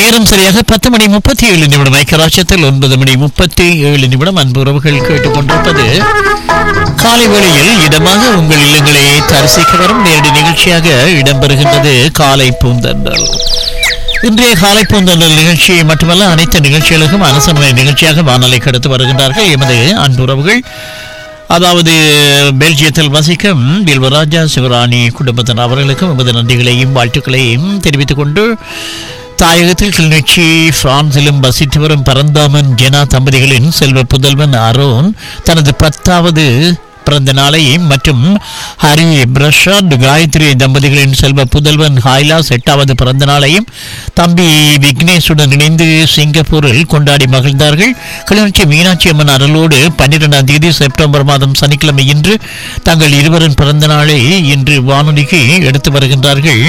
நேரம் சரியாக பத்து மணி முப்பத்தி ஏழு நிமிடம் ஐக்கியராட்சத்தில் ஒன்பது மணி முப்பத்தி ஏழு நிமிடம் அன்பு உறவுகள் கேட்டுக்கொண்டிருப்பது காலை வேளையில் இடமாக உங்கள் இல்லங்களை தரிசிக்க வரும் நேரடி நிகழ்ச்சியாக இடம்பெறுகின்றது காலை பூந்தண்டல் இன்றைய காலை பூந்தண்டல் நிகழ்ச்சி மட்டுமல்ல அனைத்து நிகழ்ச்சிகளுக்கும் அனுசரணை நிகழ்ச்சியாக வானொலி கடத்து வருகின்றார்கள் எமது அன்புறவுகள் அதாவது பெல்ஜியத்தில் வசிக்கும் பில்வராஜா சிவராணி குடும்பத்தினர் அவர்களுக்கும் எமது நன்றிகளையும் வாழ்த்துக்களையும் தெரிவித்துக் கொண்டு தாயகத்தில் கிளிநொச்சி பிரான்சிலும் வசித்து வரும் பரந்தாமன் ஜெனா தம்பதிகளின் செல்வ புதல்வன் அரோன் தனது பத்தாவது பிறந்த நாளை மற்றும் ஹரி பிரசாத் காயத்ரி தம்பதிகளின் செல்வ புதல்வன் ஹாய்லாஸ் எட்டாவது பிறந்த நாளையும் தம்பி விக்னேஷுடன் இணைந்து சிங்கப்பூரில் கொண்டாடி மகிழ்ந்தார்கள் கிளிநொச்சி மீனாட்சி அம்மன் அருளோடு பன்னிரெண்டாம் தேதி செப்டம்பர் மாதம் சனிக்கிழமை இன்று தங்கள் இருவரின் பிறந்த நாளை இன்று வானொலிக்கு எடுத்து வருகின்றார்கள்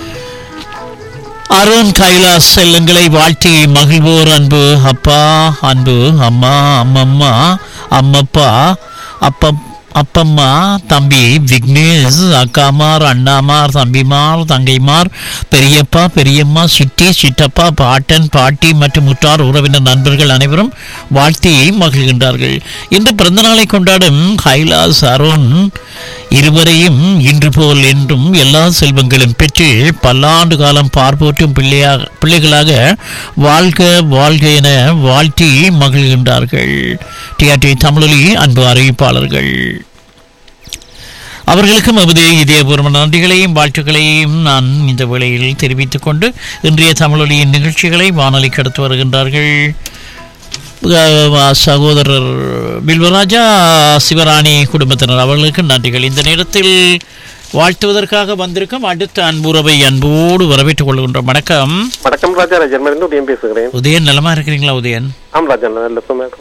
அருண் கைலாஸ் செல்லுங்களை வாழ்த்தி மகிழ்வோர் அன்பு அப்பா அன்பு அம்மா அம்மம்மா அம்மப்பா அப்பம் அப்பம்மா தம்பி விக்னேஷ் அக்காமார் அண்ணாமார் தம்பிமார் தங்கைமார் பெரியப்பா பெரியம்மா சிட்டி சித்தப்பா பாட்டன் பாட்டி மற்றும் முற்றார் உறவினர் நண்பர்கள் அனைவரும் வாழ்த்தி மகிழ்கின்றார்கள் இன்று பிறந்தநாளை கொண்டாடும் கைலாஸ் அருண் இருவரையும் இன்று போல் என்றும் எல்லா செல்வங்களும் பெற்று பல்லாண்டு காலம் பார்ப்போற்றும் பிள்ளையாக பிள்ளைகளாக வாழ்க வாழ்க என வாழ்த்தி மகிழ்கின்றார்கள் டிஆர்டி தமிழொலி அன்பு அறிவிப்பாளர்கள் அவர்களுக்கும் எமது இதயபூர்வ நன்றிகளையும் வாழ்த்துக்களையும் நான் இந்த வேளையில் தெரிவித்துக் கொண்டு இன்றைய தமிழொலியின் நிகழ்ச்சிகளை வானொலி கடத்து வருகின்றார்கள் அஹ் சகோதரர் பில்வராஜா சிவராணி குடும்பத்தினர் அவர்களுக்கு நன்றிகள் இந்த நேரத்தில் வாழ்த்துவதற்காக வந்திருக்கும் அடுத்த அன்புறவை அன்போடு வரவேற்றுக் கொள்கின்றோம் வணக்கம் வணக்கம் ராஜா நான் ஜெர்மனிலிருந்து உதயம் பேசுகிறேன் உதயன் நலமா இருக்கிறீங்களா உதயன் ஆம் ராஜா நான் நல்ல சும்மா